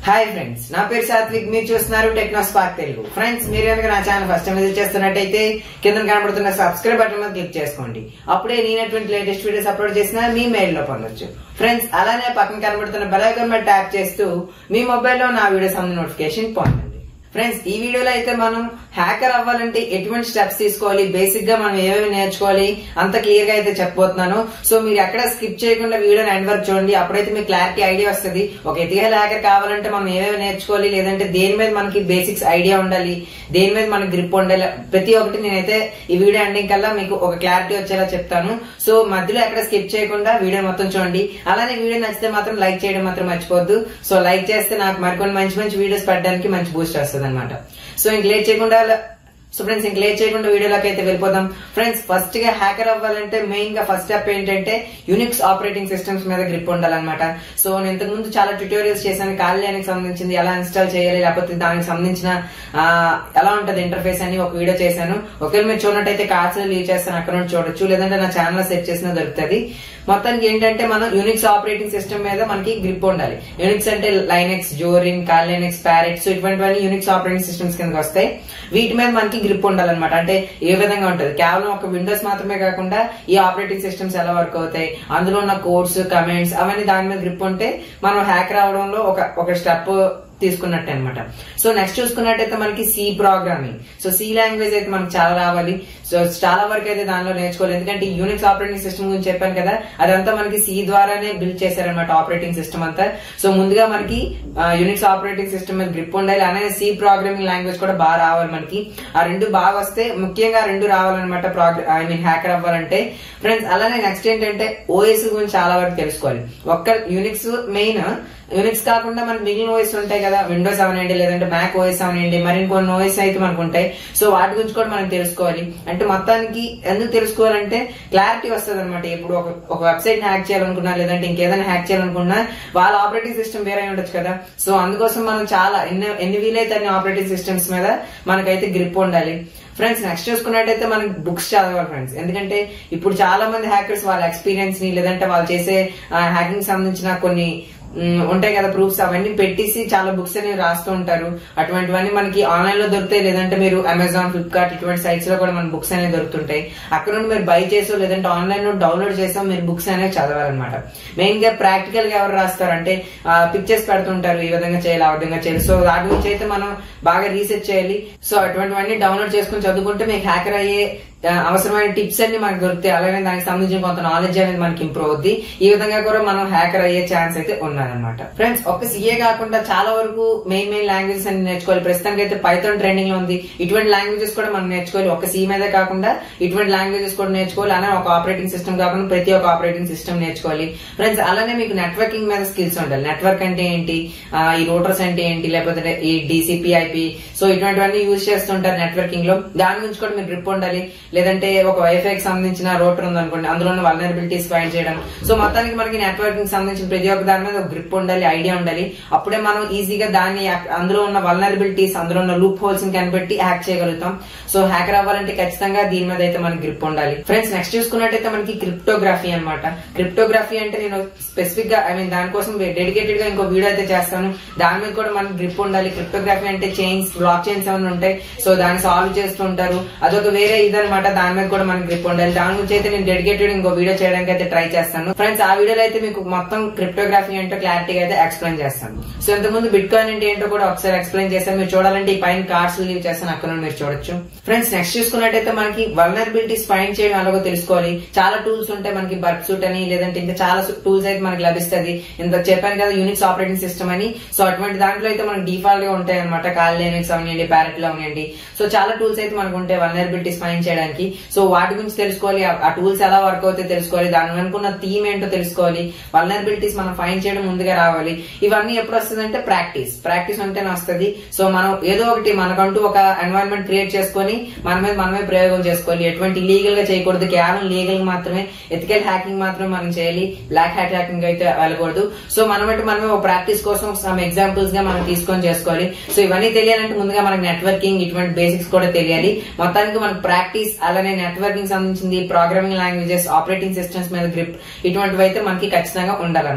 hi friends నా పేరు సాత్విక్ మీరు చూస్తున్నారు టెక్నో స్పార్క్ తెలుగు ఫ్రెండ్స్ మీరు కనుక నా ఛానల్ ఫస్ట్ టైం విజిట్ చేస్తున్నట్టయితే కింద కనబడుతున్న సబ్స్క్రైబ్ బటన్ మీద క్లిక్ చేసుకోండి అప్పుడే నేనటువంటి లేటెస్ట్ వీడియోస్ అప్లోడ్ చేసినా మీ మెయిల్ లో పొందొచ్చు ఫ్రెండ్స్ అలానే పక్కన కనబడుతున్న బెల్ ఐకాన్ మీద ట్యాప్ చేస్తూ మీ మొబైల్లో నా వీడియోస్ అందు నోటిఫికేషన్ పొందండి ఫ్రెండ్స్ ఈ వీడియోలో అయితే మనం హ్యాకర్ అవ్వాలంటే ఎటువంటి స్టెప్స్ తీసుకోవాలి బేసిక్ గా మనం ఏమేమి నేర్చుకోవాలి అంత క్లియర్ గా అయితే చెప్పబోతున్నాను సో మీరు ఎక్కడ స్కిప్ చేయకుండా వీడియోని ఎండ్ వరకు చూడండి అప్పుడైతే మీకు క్లారిటీ ఐడియా వస్తుంది ఒక ఎథికల్ హ్యాకర్ కావాలంటే మనం ఏమేమి నేర్చుకోవాలి లేదంటే దేని మీద మనకి బేసిక్స్ ఐడియా ఉండాలి దేని మీద మనకి గ్రిప్ ఉండాలి ప్రతి ఒక్కటి నేనైతే ఈ వీడియో ఎండింగ్ కల్లా మీకు ఒక క్లారిటీ వచ్చేలా చెప్తాను సో మధ్యలో ఎక్కడ స్కిప్ చేయకుండా వీడియో మొత్తం చూడండి అలానే వీడియో నచ్చితే మాత్రం లైక్ చేయడం మాత్రం మర్చిపోద్దు సో లైక్ చేస్తే నాకు మరికొన్ని మంచి మంచి వీడియోస్ పెట్టడానికి మంచి బూస్ట్ వస్తుంది అనమాట సో ఇంక లేట్ చేయకుండా సో ఫ్రెండ్స్ ఇంక లేట్ చేయకుండా వీడియోలోకి అయితే వెళ్ళిపోదాం ఫ్రెండ్స్ ఫస్ట్ గా హ్యాకర్ అవ్వాలంటే మెయిన్ గా ఫస్ట్ స్టెప్ ఏంటంటే యూనిక్స్ ఆపరేటింగ్ సిస్టమ్స్ మీద గ్రిప్ ఉండాలన్నమాట సో నేను ఇంతకు ముందు చాలా ట్యూటోరియల్స్ చేశాను కాల్యానికి సంబంధించింది ఎలా ఇన్స్టాల్ చేయాలి లేకపోతే దానికి సంబంధించిన ఆ, ఎలా ఉంటది ఇంటర్ఫేస్ అని ఒక వీడియో చేశాను ఒకవేళ మీరు చూడనట్టయితే కార్డ్స్ లీవ్ చేస్తాను అక్కడ నుంచి చూడొచ్చు లేదంటే నా ఛానల్ సెట్ చేసినా దొరుకుతుంది మొత్తానికి ఏంటంటే మనం యూనిక్స్ ఆపరేటింగ్ సిస్టమ్ మీద మనకి గ్రిప్ ఉండాలి యూనిక్స్ అంటే Linux Zorin Kali Linux Parrot so ఇటువంటివన్నీ యూనిక్స్ ఆపరేటింగ్ సిస్టమ్స్ కిందకి వస్తాయి వీటి మీద మనకి గ్రిప్ ఉండాలన్నమాట అంటే ఏ విధంగా ఉంటుంది కేవలం ఒక విండోస్ మాత్రమే కాకుండా ఈ ఆపరేటింగ్ సిస్టమ్స్ ఎలా వర్క్ అవుతాయి అందులో ఉన్న కోడ్స్ కమెంట్స్ అవన్నీ దాని మీద గ్రిప్ ఉంటే మనం హ్యాకర్ అవడంలో ఒక ఒక స్టెప్ తీసుకున్నట్టు అనమాట సో నెక్స్ట్ చూసుకున్నట్టయితే మనకి C programming so C language అయితే మనకి చాలా రావాలి సో చాలా వరకు అయితే దానిలో నేర్చుకోవాలి ఎందుకంటే యూనిక్స్ ఆపరేటింగ్ సిస్టమ్ గురించి చెప్పాను కదా అదంతా మనకి సి ద్వారానే బిల్డ్ చేశారనమాట ఆపరేటింగ్ సిస్టమ్ అంతా సో ముందుగా మనకి యూనిక్స్ ఆపరేటింగ్ సిస్టమ్ మీద గ్రిప్ ఉండాలి అలానే సి ప్రోగ్రామింగ్ లాంగ్వేజ్ కూడా బాగా రావాలి మనకి ఆ రెండు బాగా వస్తే ముఖ్యంగా ఆ రెండు రావాలన్నమాట ఐ మీన్ హ్యాకర్ అవ్వాలంటే ఫ్రెండ్స్ అలానే నెక్స్ట్ ఏంటంటే ఓఎస్ గురించి చాలా వరకు తెలుసుకోవాలి ఒక్క యూనిక్స్ మెయిన్ యూనిక్స్ కాకుండా మనకి మిగిలిన ఓఎస్ ఉంటాయి కదా విండోస్ అవనండి లేదంటే మ్యాక్ ఓఎస్ అవనండి మరి ఇంకొన్ని ఓఎస్ అయితే మనకు ఉంటాయి సో వాటి గురించి కూడా మనం తెలుసుకోవాలి అంటే మొత్తానికి ఎందుకు తెలుసుకోవాలంటే క్లారిటీ వస్తుంది అనమాట ఇప్పుడు ఒక ఒక వెబ్సైట్ హ్యాక్ చేయాలనుకున్నా లేదంటే ఇంకేదైనా హ్యాక్ చేయాలనుకున్నా వాళ్ళ ఆపరేటింగ్ సిస్టమ్ వేరే అయి ఉండొచ్చు కదా సో అందుకోసం మనం చాలా ఎన్ని ఎన్ని వీలైతే అన్ని ఆపరేటింగ్ సిస్టమ్స్ మీద మనకైతే గ్రిప్ ఉండాలి ఫ్రెండ్స్ నెక్స్ట్ చూసుకున్నట్టయితే మనకి బుక్స్ చదవాలి ఫ్రెండ్స్ ఎందుకంటే ఇప్పుడు చాలా మంది హ్యాకర్స్ వాళ్ళ ఎక్స్పీరియన్స్ ని లేదంటే వాళ్ళు చేసే హ్యాకింగ్ సంబంధించిన కొన్ని మ్, ఉంటాయి కదా ప్రూఫ్స్ అవన్నీ పెట్టేసి చాలా బుక్స్ అనేవి రాస్తూ ఉంటారు అటువంటివన్నీ మనకి ఆన్లైన్ లో దొరుకుతాయి లేదంటే మీరు అమెజాన్ ఫ్లిప్కార్ట్ ఇటువంటి సైట్స్ లో కూడా మన బుక్స్ అనేవి దొరుకుతుంటాయి అక్కడ నుండి మీరు బై చేసో లేదంటే ఆన్లైన్ లో డౌన్లోడ్ చేసో మీరు బుక్స్ అనేవి చదవాలన్నమాట మెయిన్ గా ప్రాక్టికల్ గా ఎవరు రాస్తారు అంటే పిక్చర్స్ పెడుతుంటారు ఈ విధంగా చేయాలి ఆ విధంగా చేయాలి సో దాని గురించి అయితే మనం బాగా రీసెర్చ్ చేయాలి సో అటువంటివన్నీ డౌన్లోడ్ చేసుకుని చదువుకుంటే మీకు హ్యాకర్ అయ్యే ఆ, అవసరమైన టిప్స్ అన్ని మనకు దొరుకుతాయి అలాగే దానికి సంబంధించిన కొంత నాలెడ్జ్ అనేది మనకి ఇంప్రూవ్ అవుద్ది ఈ విధంగా కూడా మనం హ్యాకర్ అయ్యే ఛాన్స్ అయితే ఉన్నాయన్నమాట ఫ్రెండ్స్ ఒక్క సీఏ కాకుండా చాలా వరకు మెయిన్ మెయిన్ లాంగ్వేజెస్ అన్ని నేర్చుకోవాలి ప్రస్తుతానికి అయితే పైథాన్ ట్రెండింగ్ లో ఉంది ఇటువంటి లాంగ్వేజెస్ కూడా మనం నేర్చుకోవాలి ఒక సి మీదే కాకుండా ఇటువంటి లాంగ్వేజెస్ కూడా నేర్చుకోవాలి అలానే ఒక ఆపరేటింగ్ సిస్టమ్ కాకుండా ప్రతి ఒక్క ఆపరేటింగ్ సిస్టమ్ నేర్చుకోవాలి ఫ్రెండ్స్ అలానే మీకు నెట్వర్కింగ్ మీద స్కిల్స్ ఉండాలి నెట్వర్క్ అంటే ఏంటి ఆ, ఈ రోటర్స్ అంటే ఏంటి లేకపోతే ఈ డిసిపి ఐపి సో ఇటువంటివన్నీ యూజ్ చేస్తుంటారు నెట్వర్కింగ్ లో దాని గురించి కూడా మీకు గ్రిప్ ఉండాలి లేదంటే ఒక వైఫైకి సంబంధించిన రోటర్ ఉందనుకోండి అందులో ఉన్న వల్నరబిలిటీస్ ఫైండ్ చేయడం సో మొత్తానికి మనకి నెట్వర్కింగ్ సంబంధించిన ప్రతి ఒక్క దాని మీద ఒక గ్రిప్ ఉండాలి ఐడియా ఉండాలి అప్పుడే మనం ఈజీగా దాన్ని hack- అందులో ఉన్న వల్నరబిలిటీస్ అందులో ఉన్న లూప్ హోల్స్ కనిపెట్టి హ్యాక్ చేయగలుగుతాం సో హ్యాకర్ అవ్వాలంటే ఖచ్చితంగా దీని మీద అయితే మనకి గ్రిప్ ఉండాలి ఫ్రెండ్స్ నెక్స్ట్ చూసుకున్నట్టయితే మనకి క్రిప్టోగ్రఫీ అన్నమాట క్రిప్టోగ్రఫీ అంటే నేను స్పెసిఫిక్ గా ఐ మీన్ దానికోసం డెడికేటెడ్ గా ఇంకో వీడియో అయితే చేస్తాను దాని మీద కూడా మనకి గ్రిప్ ఉండాలి క్రిప్టోగ్రఫీ అంటే చైన్స్ బ్లాక్ చైన్స్ ఏమైనా ఉంటాయి సో దాన్ని సాల్వ్ చేస్తూ ఉంటారు అదొక వేరే ఇదనమాట దాని మీద కూడా మనకి గ్రిప్ ఉండాలి దాని గురించి అయితే నేను డెడికేటెడ్ ఇంకో వీడియో చేయడానికి అయితే ట్రై చేస్తాను ఫ్రెండ్స్ ఆ వీడియోలో అయితే మీకు మొత్తం క్రిప్టోగ్రఫీ ఏంటో క్లారిటీగా అయితే ఎక్స్ప్లెయిన్ చేస్తాను సో ఇంతకుముందు బిట్ కాయిన్ అంటే ఏంటో కూడా ఒకసారి ఎక్స్ప్లెయిన్ చేస్తాను మీరు చూడాలంటే ఈ పైన కార్డ్స్ లీవ్ చేస్తాను అక్కడ నుండి మీరు చూడొచ్చు ఫ్రెండ్స్ నెక్స్ట్ చూసుకున్నట్టయితే మనకి వల్నరబిలిటీస్ ఫైండ్ చేయడం ఎలాగో తెలుసుకోవాలి చాలా టూల్స్ ఉంటాయి మనకి బర్త్ సూట్ అని లేదంటే ఇంకా చాలా టూల్స్ అయితే మనకి లభిస్తుంది ఇంత చెప్పాను కదా యూనిక్స్ ఆపరేటింగ్ సిస్టమ్ అని సో అటువంటి దాంట్లో అయితే మనకి డిఫాల్ట్ గా ఉంటాయి అనమాట కాల్ లైనక్స్ అవనివ్వండి ప్యారెట్ లో అవనివ్వండి సో చాలా టూల్స్ అయితే మనకు ఉంటాయి వల్నరబిలిటీస్ ఫైండ్ చేయడానికి సో వాటి గురించి తెలుసుకోవాలి ఆ- ఆ టూల్స్ ఎలా వర్క్ అవుతాయి తెలుసుకోవాలి దాని అనుకున్న థీమ్ ఏంటో తెలుసుకోవాలి వల్నరబిలిటీస్ మనం ఫైండ్ చేయడం ముందుగా రావాలి ఇవన్నీ ఎప్పుడు వస్తుందంటే ప్రాక్టీస్ ప్రాక్టీస్ ఉంటేనే వస్తుంది సో మనం ఏదో ఒకటి మనకంటూ ఒక ఎన్వైరన్మెంట్ క్రియేట్ చేసుకొని మన మీద మనమే ప్రయోగం చేసుకోవాలి ఎటువంటి లీగల్ గా చేయకూడదు కేవలం లీగల్ మాత్రమే ఎథికల్ హ్యాకింగ్ మాత్రమే మనం చేయాలి బ్లాక్ హ్యాట్ హ్యాకింగ్ అయితే వెళ్ళకూడదు సో మనం అంటే మనమే ఒక ప్రాక్టీస్ కోసం సమ్ ఎగ్జాంపుల్స్ గా మనం తీసుకొని చేసుకోవాలి సో ఇవన్నీ తెలియాలంటే ముందుగా మనకి నెట్వర్కింగ్ ఇటువంటి బేసిక్స్ కూడా తెలియాలి మొత్తానికి మనకు ప్రాక్టీస్ అలానే నెట్వర్కింగ్ సంబంధించింది ప్రోగ్రామింగ్ లాంగ్వేజెస్ ఆపరేటింగ్ సిస్టమ్స్ మీద గ్రిప్ ఇటువంటివి అయితే మనకి ఖచ్చితంగా ఉండాలన్నమాట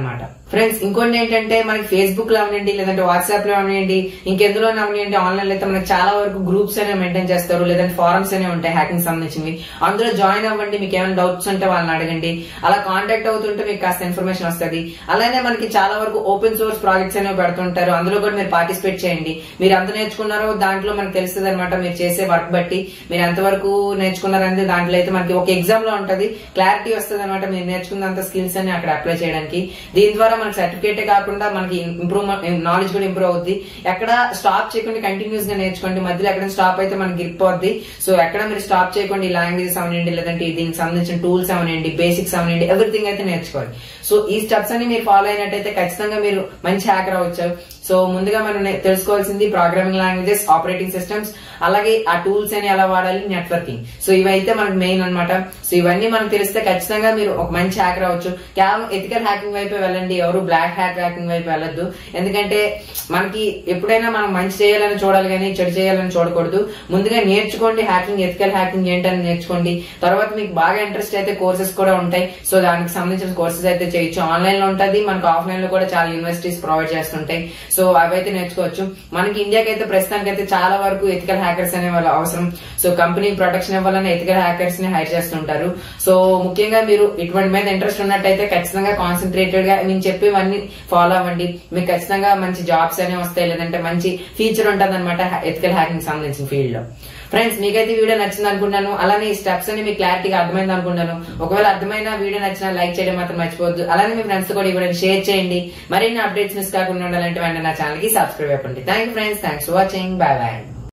ఫ్రెండ్స్ ఇంకోటి ఏంటంటే మనకి ఫేస్బుక్ లో అవనివ్వండి లేదంటే వాట్సాప్ లో అవనివ్వండి ఇంకెందులో అవనివ్వండి ఆన్లైన్ లో అయితే మనకి చాలా వరకు గ్రూప్స్ అనేవి మెయింటైన్ చేస్తారు లేదంటే ఫారమ్స్ అనేవి ఉంటాయి హ్యాకింగ్ సంబంధించినవి అందులో జాయిన్ అవ్వండి మీకు ఏమైనా డౌట్స్ ఉంటే వాళ్ళని అడగండి అలా కాంటాక్ట్ అవుతుంటే మీకు కాస్త ఇన్ఫర్మేషన్ వస్తుంది అలానే మనకి చాలా వరకు ఓపెన్ సోర్స్ ప్రాజెక్ట్స్ అనేవి పెడుతుంటారు అందులో కూడా మీరు పార్టిసిపేట్ చేయండి మీరు ఎంత నేర్చుకున్నారో దాంట్లో మనకు తెలుస్తుంది అనమాట మీరు చేసే వర్క్ బట్టి మీరు ఎంతవరకు నేర్చుకున్నారంటే దాంట్లో అయితే మనకి ఒక ఎగ్జామ్ లో ఉంటది క్లారిటీ వస్తుంది అనమాట మీరు నేర్చుకున్నంత స్కిల్స్ అని అక్కడ అప్లై చేయడానికి దీని ద్వారా మనకి సర్టిఫికేటే కాకుండా మనకి ఇంప్రూవ్ నాలెడ్జ్ కూడా ఇంప్రూవ్ అవుద్ది ఎక్కడ స్టాప్ చేయకుండా కంటిన్యూస్ గా నేర్చుకోండి మధ్యలో ఎక్కడ స్టాప్ అయితే మనకి గిరిపోద్ది సో ఎక్కడ మీరు స్టాప్ చేయకుండా ఈ లాంగ్వేజెస్ అవనండి లేదంటే దీనికి సంబంధించిన టూల్స్ అవనండి బేసిక్స్ అవనండి ఎవ్రీథింగ్ అయితే నేర్చుకోవాలి సో ఈ స్టెప్స్ అన్ని మీరు ఫాలో అయినట్టయితే ఖచ్చితంగా మీరు మంచి హ్యాకర్ అవ్వచ్చు సో ముందుగా మనం నే- తెలుసుకోవాల్సింది ప్రోగ్రామింగ్ లాంగ్వేజెస్ ఆపరేటింగ్ సిస్టమ్స్ అలాగే ఆ టూల్స్ అని ఎలా వాడాలి నెట్వర్కింగ్ సో ఇవైతే మనకు మెయిన్ అన్నమాట సో ఇవన్నీ మనకు తెలిస్తే ఖచ్చితంగా మీరు ఒక మంచి హ్యాకర్ అవ్వచ్చు కేవలం ఎథికల్ హ్యాకింగ్ వైపు వెళ్ళండి ఎవరు బ్లాక్ హ్యాక్ హ్యాకింగ్ వైపు వెళ్ళొద్దు ఎందుకంటే మనకి ఎప్పుడైనా మనం మంచి చేయాలని చూడాలి కానీ చెడు చేయాలని చూడకూడదు ముందుగా నేర్చుకోండి హ్యాకింగ్ ఎథికల్ హ్యాకింగ్ ఏంటని నేర్చుకోండి తర్వాత మీకు బాగా ఇంట్రెస్ట్ అయితే కోర్సెస్ కూడా ఉంటాయి సో దానికి సంబంధించిన కోర్సెస్ అయితే చేయొచ్చు ఆన్లైన్ లో ఉంటుంది మనకు ఆఫ్లైన్ లో కూడా చాలా యూనివర్సిటీస్ ప్రొవైడ్ చేస్తుంటాయి సో అవైతే నేర్చుకోవచ్చు మనకి ఇండియాకి అయితే ప్రస్తుతానికి అయితే చాలా వరకు ఎథికల్ హ్యాకర్స్ అనే వాళ్ళు అవసరం సో కంపెనీ ప్రొటెక్షన్ ఇవ్వాలని ఎథికల్ హ్యాకర్స్ ని హైర్ చేస్తుంటారు సో ముఖ్యంగా మీరు ఇటువంటి మీద ఇంట్రెస్ట్ ఉన్నట్టయితే ఖచ్చితంగా కాన్సన్ట్రేటెడ్ గా నేను చెప్పేవన్నీ ఫాలో అవ్వండి మీకు ఖచ్చితంగా మంచి జాబ్స్ అనేవి వస్తాయి లేదంటే మంచి ఫీచర్ ఉంటుంది అనమాట ఎథికల్ హ్యాకింగ్ సంబంధించిన ఫీల్డ్ లో ఫ్రెండ్స్ మీకైతే ఈ వీడియో నచ్చింది అనుకుంటాను అలానే ఈ స్టెప్స్ అని మీకు క్లారిటీగా అర్థమైంది అనుకుంటాను ఒకవేళ అర్థమైన వీడియో నచ్చినా లైక్ చేయడం మాత్రం మర్చిపోవద్దు అలానే మీ ఫ్రెండ్స్ కూడా ఇవ్వడం షేర్ చేయండి మరిన్ని అప్డేట్స్ మిస్ కాకుండా ఉండాలంటే వెంటనే నా ఛానల్ కి సబ్స్క్రైబ్ అయిపోండి thank you friends thanks for watching bye bye